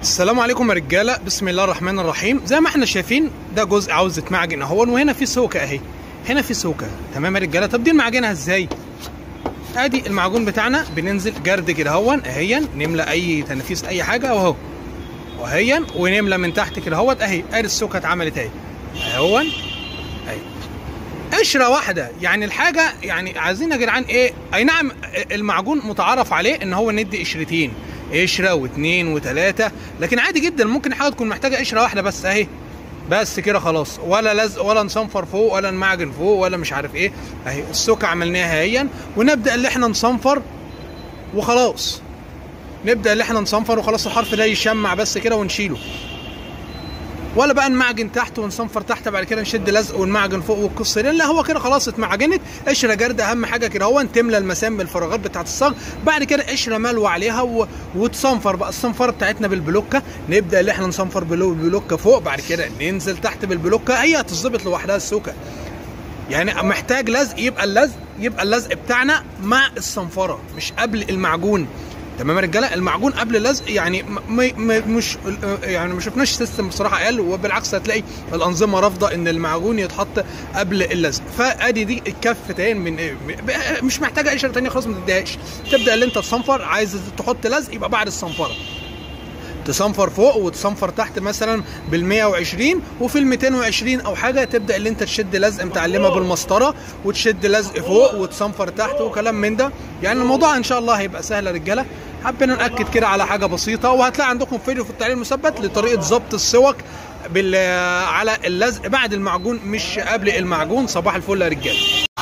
السلام عليكم يا رجاله بسم الله الرحمن الرحيم زي ما احنا شايفين ده جزء عاوز يتمعجن اهو وهنا في سوكه اهي هنا في سوكه تمام يا رجاله طب دي نمعجنها ازاي ادي المعجون بتاعنا بننزل جرد كده اهون اهيا نملى اي تنافيس اي حاجه اهو وهيا ونملى من تحت كده اهوت اهي ادي السوكه اتعملت اهي اهون اهي قشره واحده يعني الحاجه يعني عايزين يا جدعان ايه اي نعم المعجون متعارف عليه ان هو ندي قشرتين قشره واثنين وثلاثه لكن عادي جدا ممكن حاجه تكون محتاجه قشره واحده بس اهي بس كده خلاص ولا لزق ولا نصنفر فوق ولا نمعجن فوق ولا مش عارف ايه اهي السوكه عملناها اهيا ونبدا اللي احنا نصنفر وخلاص نبدا اللي احنا نصنفر وخلاص الحرف ده يشمع بس كده ونشيله ولا بقى نمعجن تحت ونصنفر تحت بعد كده نشد لزق ونمعجن فوق والقصه دي لا هو كده خلاص اتمعجنت قشره جرد اهم حاجه كده هو تملى المسام بالفراغات بتاعت الصاج بعد كده قشره ملوى عليها و... وتصنفر بقى الصنفره بتاعتنا بالبلوكه نبدا اللي احنا نصنفر بالبلوكه فوق بعد كده ننزل تحت بالبلوكه هي هتظبط لوحدها السوكه يعني محتاج لزق يبقى اللزق يبقى اللزق بتاعنا مع الصنفره مش قبل المعجون تمام يا رجاله المعجون قبل اللزق يعني م م مش يعني ما شفناش سيستم بصراحه قال وبالعكس هتلاقي الانظمه رافضه ان المعجون يتحط قبل اللزق فادي دي الكفتين من مش محتاجه قشره ثانيه خلاص ما تديهاش تبدا اللي انت تصنفر عايز تحط لزق يبقى بعد الصنفره تصنفر فوق وتصنفر تحت مثلا بال 120 وفي ال 220 او حاجه تبدا اللي انت تشد لزق متعلمه بالمسطره وتشد لزق فوق وتصنفر تحت وكلام من ده يعني الموضوع ان شاء الله هيبقى سهل يا رجاله حبينا ناكد كده على حاجه بسيطه وهتلاقي عندكم فيديو في التعليم المثبت لطريقه ضبط السوك بال على اللزق بعد المعجون مش قبل المعجون صباح الفل يا رجاله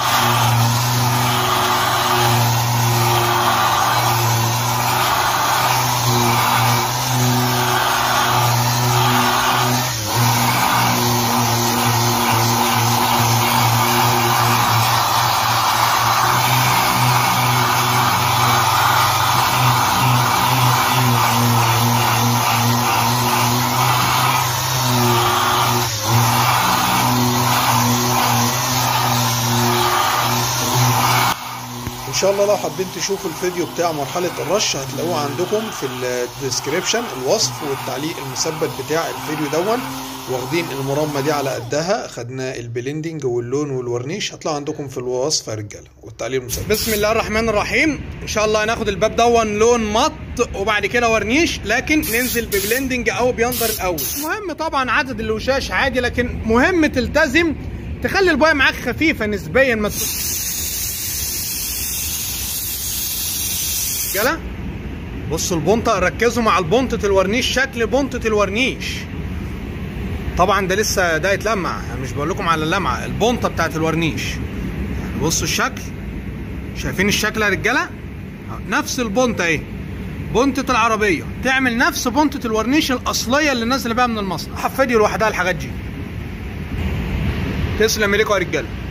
ان شاء الله لو حابين تشوفوا الفيديو بتاع مرحله الرش هتلاقوه عندكم في الديسكريبشن الوصف والتعليق المثبت بتاع الفيديو دون واخدين المرمى دي على قدها خدنا البلندنج واللون والورنيش هتلاقوا عندكم في الوصف يا رجاله والتعليق المثبت بسم الله الرحمن الرحيم ان شاء الله هناخد الباب دون لون مط وبعد كده ورنيش لكن ننزل ببلندنج او بيندر الاول مهم طبعا عدد الوشاش عادي لكن مهم تلتزم تخلي البايه معاك خفيفه نسبيا ما رجاله بصوا البنطه ركزوا مع البنطه الورنيش شكل بنطه الورنيش طبعا ده لسه ده يتلمع انا مش بقول لكم على اللمعه البنطه بتاعت الورنيش يعني بصوا الشكل شايفين الشكل يا رجاله نفس البنطه اهي بنطه العربيه تعمل نفس بنطه الورنيش الاصليه اللي نازله بقى من المصنع حفدي لوحدها الحاجات دي تسلم ايديكم يا رجاله